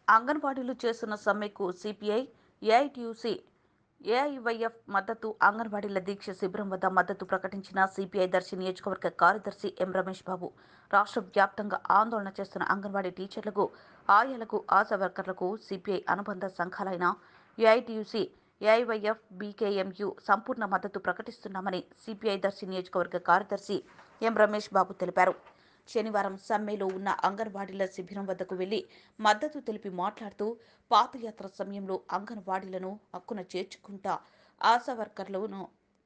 అంగన్వాడీలు చేస్తున్న సమ్మెకు సిపిఐ ఏఐటియుసి ఏఐవైఎఫ్ మద్దతు అంగన్వాడీల దీక్ష శిబిరం వద్ద మద్దతు ప్రకటించిన సిపిఐ దర్శి నియోజకవర్గ కార్యదర్శి ఎం రమేష్ బాబు రాష్ట్ర వ్యాప్తంగా ఆందోళన చేస్తున్న అంగన్వాడీ టీచర్లకు ఆయాలకు ఆశా వర్కర్లకు సిపిఐ అనుబంధ సంఘాలైన ఏఐటియుసి ఏఐవైఎఫ్ బీకేఎంయు సంపూర్ణ మద్దతు ప్రకటిస్తున్నామని సిపిఐ దర్శి నియోజకవర్గ కార్యదర్శి ఎం రమేష్ బాబు తెలిపారు శనివారం సమ్మెలో ఉన్న అంగన్వాడీల శిబిరం వద్దకు వెళ్లి మద్దతు తెలిపి మాట్లాడుతూ పాదయాత్ర సమయంలో అంగన్వాడీలను హక్కున చేర్చుకుంటా ఆశా వర్కర్లను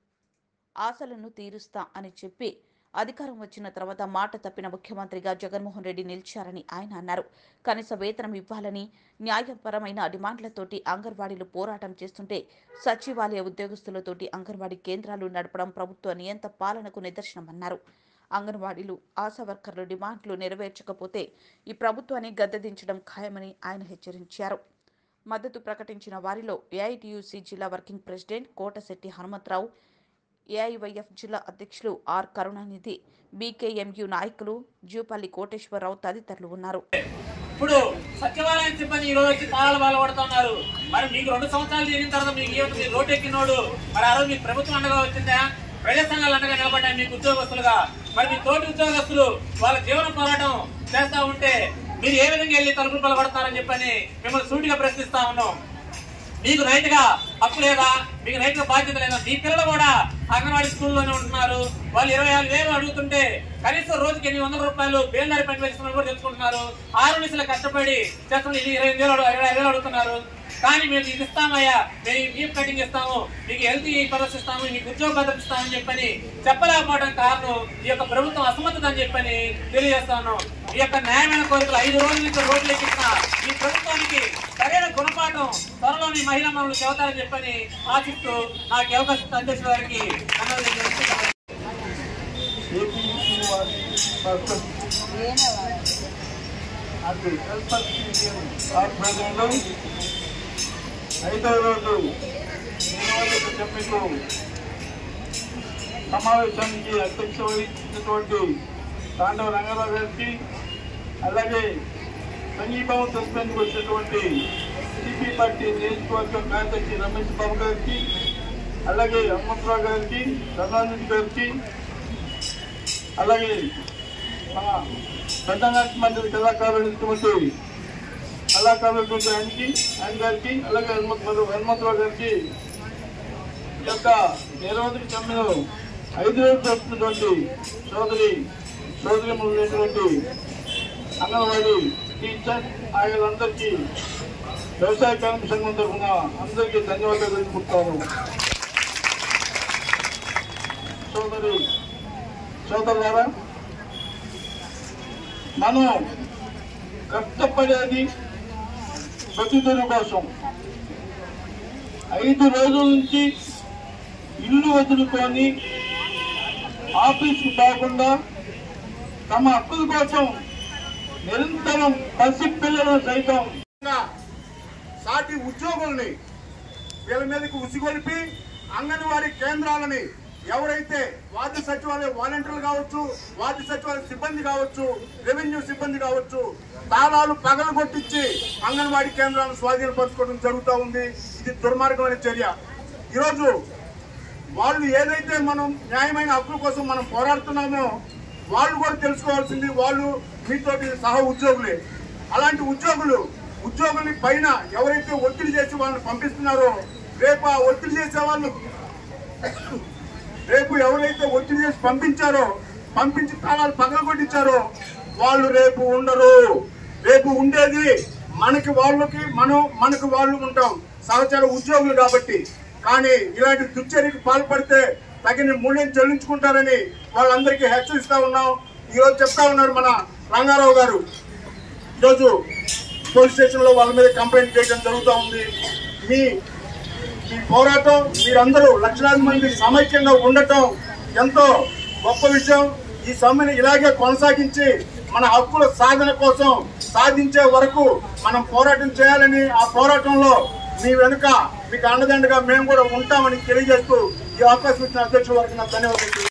ఆశలను తీరుస్తా అని చెప్పి అధికారం వచ్చిన తర్వాత మాట తప్పిన ముఖ్యమంత్రిగా జగన్మోహన్ రెడ్డి నిలిచారని ఆయన అన్నారు కనీస వేతనం ఇవ్వాలని న్యాయపరమైన డిమాండ్లతోటి అంగన్వాడీలు పోరాటం చేస్తుంటే సచివాలయ ఉద్యోగస్తులతోటి అంగన్వాడీ కేంద్రాలు నడపడం ప్రభుత్వ నియంత పాలనకు నిదర్శనమన్నారు అంగన్వాడీలు ఆశా వర్కర్ల డిమాండ్లు నెరవేర్చకపోతే ఈ ప్రభుత్వాన్ని గద్దెదించడం ఖాయమని ఆయన హెచ్చరించారు మద్దతు ప్రకటించిన వారిలో ఏఐటియుసి జిల్లా working president Kotasetti Hanumantharao AIYF జిల్లా అధ్యక్షులు ఆర్ కరుణానిధి బీకేఎంయు నాయకులు జూపల్లి కోటేశ్వరరావు తదితరులు ఉన్నారు ఇప్పుడు సచివాలయం సిబ్బంది ఈ రోజు వచ్చి తాళాలు బాగా పడుతున్నారు మరి మీకు రెండు సంవత్సరాలు చేరిన తర్వాత మీకు ఏమిటి మీరు రోడ్డు ఎక్కినోడు మరి ఆ రోజు మీకు ప్రభుత్వం అండగా వచ్చిందా ప్రజా సంఘాలు అండగా నిలబడ్డాయి మీకు ఉద్యోగస్తులుగా మరి మీ తోటి ఉద్యోగస్తులు వాళ్ళ జీవన పోరాటం చేస్తా ఉంటే మీరు ఏ విధంగా వెళ్ళి తలుపులు బలపడతారని చెప్పని మిమ్మల్ని సూటిగా ప్రశ్నిస్తా ఉన్నాం మీకు రైట్ గా హక్కు లేదా మీకు రైట్ గా బాధ్యత లేదా మీ పిల్లలు కూడా అంగన్వాడీ స్కూల్లోనే ఉంటున్నారు వాళ్ళు ఇరవై ఆరు వేలు అడుగుతుంటే కనీసం రోజుకి ఎనిమిది వందల రూపాయలు బేల్దారి పని వేసుకున్నారు కూడా తెలుసుకుంటున్నారు ఆరు నిమిషాలు కష్టపడి చేస్తున్న ఇది ఇరవై వేలు అడుగు- ఇరవై ఐదు వేలు అడుగుతున్నారు కానీ మేము ఇది ఇస్తామయ్యా మేము బీప్ కటింగ్ ఇస్తాము మీకు హెల్త్ భరోసా ఇస్తాము మీకు ఉద్యోగ భద్రత ఇస్తామని చెప్పని చెప్పలేకపోవడం కారణం ఈ యొక్క ప్రభుత్వం అసమర్థత అని చెప్పని తెలియజేస్తా ఉన్నాం ఈ యొక్క న్యాయమైన కోరికలు ఐదు రోజుల నుంచి రోడ్లు ఎక్కించిన ఈ ప్రభుత్వానికి సరైన గుణపాఠం త్వరలోని మహిళా మనులు చెబుతారని చెప్పని ఆశిస్తూ నాకు ఈ అవకాశం అధ్యక్షుల వారికి ధన్యవాదాలు తెలియజేస్తున్నాను. ఏపీసీ వారి పర్పస్ అటు హెల్పర్ ఆధ్వర్యంలో ఐదవ రోజు నియోజక సమ్మెకు సమావేశానికి అధ్యక్ష వహించినటువంటి తాండవ రంగారావు గారికి అలాగే సంఘీభావం తెలిపేందుకు వచ్చినటువంటి సిపి పార్టీ నియోజకవర్గ కార్యదర్శి రమేష్ బాబు గారికి అలాగే హనుమంతరావు గారికి కరుణానిధి గారికి అలాగే మన పెద్దనాటి మండలి కళాకారులు ఇటువంటి కళాకారులు ఆయనకి ఆయన గారికి అలాగే హనుమంతరావు హనుమంతరావు గారికి ఈ యొక్క నిరోధక సమ్మెలో ఐదు రోజులు జరుపుతున్నటువంటి సోదరి సోదరి ఉన్నటువంటి అంగన్వాడీ టీచర్ ఆయనందరికీ వ్యవసాయ కార్మిక సంఘం తరఫున అందరికీ ధన్యవాదాలు తెలుపుకుంటాను సోదరి సోదరులారా మనం కష్టపడేది ప్రతిదిన కోసం ఐదు రోజుల నుంచి ఇల్లు వదులుకొని ఆఫీస్కి పోకుండా తమ హక్కుల కోసం నిరంతరం పసి పిల్లలు సైతం సాటి ఉద్యోగుల్ని వీళ్ళ మీదకి ఉసిగొలిపి అంగన్వాడీ కేంద్రాలని ఎవరైతే వార్డు సచివాలయ వాలంటీర్లు కావచ్చు వార్డు సచివాలయ సిబ్బంది కావచ్చు రెవెన్యూ సిబ్బంది కావచ్చు తాళాలు పగలు కొట్టించి అంగన్వాడీ కేంద్రాలను స్వాధీనపరచుకోవడం జరుగుతూ ఉంది ఇది దుర్మార్గమైన చర్య ఈరోజు వాళ్ళు ఏదైతే మనం న్యాయమైన హక్కుల కోసం మనం పోరాడుతున్నామో వాళ్ళు కూడా తెలుసుకోవాల్సింది వాళ్ళు మీతోటి సహ ఉద్యోగులే అలాంటి ఉద్యోగులు ఉద్యోగుల్ని పైన ఎవరైతే ఒత్తిడి చేసి వాళ్ళని పంపిస్తున్నారో రేపు ఆ ఒత్తిడి చేసే వాళ్ళు రేపు ఎవరైతే ఒత్తిడి చేసి పంపించారో పంపించి తాళాలు పగలగొట్టించారో వాళ్ళు రేపు ఉండరు రేపు ఉండేది మనకి వాళ్ళకి మనం మనకి వాళ్ళు ఉంటాం సహచర ఉద్యోగులు కాబట్టి కానీ ఇలాంటి దుశ్చర్యకు పాల్పడితే తగిన మూల్యం చెల్లించుకుంటారని వాళ్ళందరికీ హెచ్చరిస్తా ఉన్నాం ఈరోజు చెప్తా ఉన్నారు మన రంగారావు గారు ఈరోజు పోలీస్ స్టేషన్ లో వాళ్ళ మీద కంప్లైంట్ చేయడం జరుగుతూ ఉంది మీ ఈ పోరాటం మీరందరూ లక్షలాది మంది సమైక్యంగా ఉండటం ఎంతో గొప్ప విషయం ఈ సమ్మెను ఇలాగే కొనసాగించి మన హక్కుల సాధన కోసం సాధించే వరకు మనం పోరాటం చేయాలని ఆ పోరాటంలో మీ వెనుక మీకు అండదండగా మేము కూడా ఉంటామని తెలియజేస్తూ ఈ అవకాశం ఇచ్చిన అధ్యక్షుల వారికి నా ధన్యవాదాలు